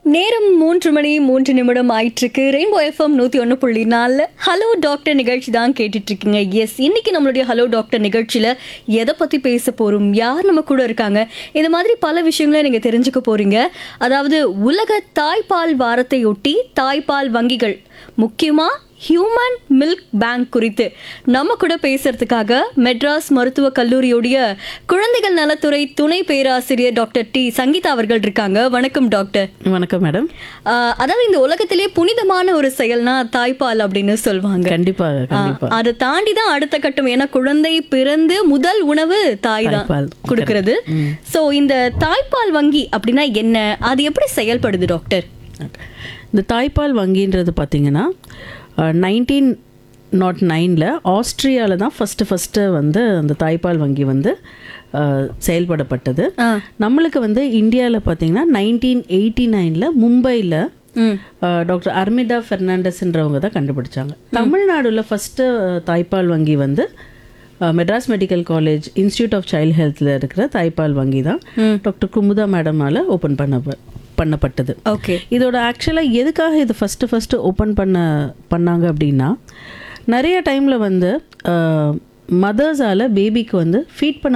நேரம் மூன்று மணி மூன்று நிமிடம் ஆயிட்டிருக்கு ரெயின்போ எஃப்எம் நூற்றி ஒன்று புள்ளி நாலில் ஹலோ டாக்டர் நிகழ்ச்சி தான் கேட்டுட்டு இருக்கீங்க எஸ் இன்னைக்கு நம்மளுடைய ஹலோ டாக்டர் நிகழ்ச்சியில் எதை பற்றி பேச போகிறோம் யார் நம்ம கூட இருக்காங்க இந்த மாதிரி பல விஷயங்களை நீங்கள் தெரிஞ்சுக்க போகிறீங்க அதாவது உலக தாய்ப்பால் வாரத்தையொட்டி தாய்ப்பால் வங்கிகள் முக்கியமாக ஹியூமன் மில்க் பேங்க் குறித்து நம்ம கூட பேசுறதுக்காக மெட்ராஸ் மருத்துவக் கல்லூரியுடைய குழந்தைகள் நலத்துறை துணை பேராசிரியர் டாக்டர் டி சங்கீதா அவர்கள் இருக்காங்க வணக்கம் டாக்டர் வணக்கம் மேடம் ஆஹ் அதாவது இந்த உலகத்திலே புனிதமான ஒரு செயல்னா தாய்ப்பால் அப்படின்னு சொல்லுவாங்க கண்டிப்பாக கண்டிப்பா அதை தாண்டி தான் அடுத்த கட்டம் ஏன்னா குழந்தை பிறந்து முதல் உணவு தாய் தான் தாய்ப்பால். கொடுக்கறது சோ இந்த தாய்ப்பால் வங்கி அப்படின்னா என்ன அது எப்படி செயல்படுது டாக்டர் இந்த தாய்ப்பால் வங்கின்றது பார்த்தீங்கன்னா நைன்டீன் நாட் நைனில் ஆஸ்திரியாவில் தான் ஃபஸ்ட்டு ஃபஸ்ட்டு வந்து அந்த தாய்ப்பால் வங்கி வந்து அஹ், செயல்படப்பட்டது ஆ. நம்மளுக்கு வந்து இந்தியாவில் பார்த்தீங்கன்னா நைன்டீன் எயிட்டி நைனில் மும்பையில் ம் டாக்டர் அர்மிதா ஃபெர்னாண்டஸ்ன்றவங்க தான் கண்டுபிடிச்சாங்க தமிழ்நாடுல ஃபஸ்ட்டு தாய்ப்பால் வங்கி வந்து அஹ், Madras medical college institute of child ஹெல்த்தில் இருக்கிற தாய்ப்பால் வங்கி தான் டாக்டர் குமுதா மேடமால் ஓப்பன் பண்ண பண்ணப்பட்டது ஓகே இதோட ஆக்சுவலாக எதுக்காக இது ஃபஸ்ட்டு ஃபஸ்ட்டு ஓப்பன் பண்ண பண்ணாங்க அப்படின்னா நிறைய டைமில் வந்து மதர்ஸால் பேபிக்கு வந்து ஃபீட் பண்ண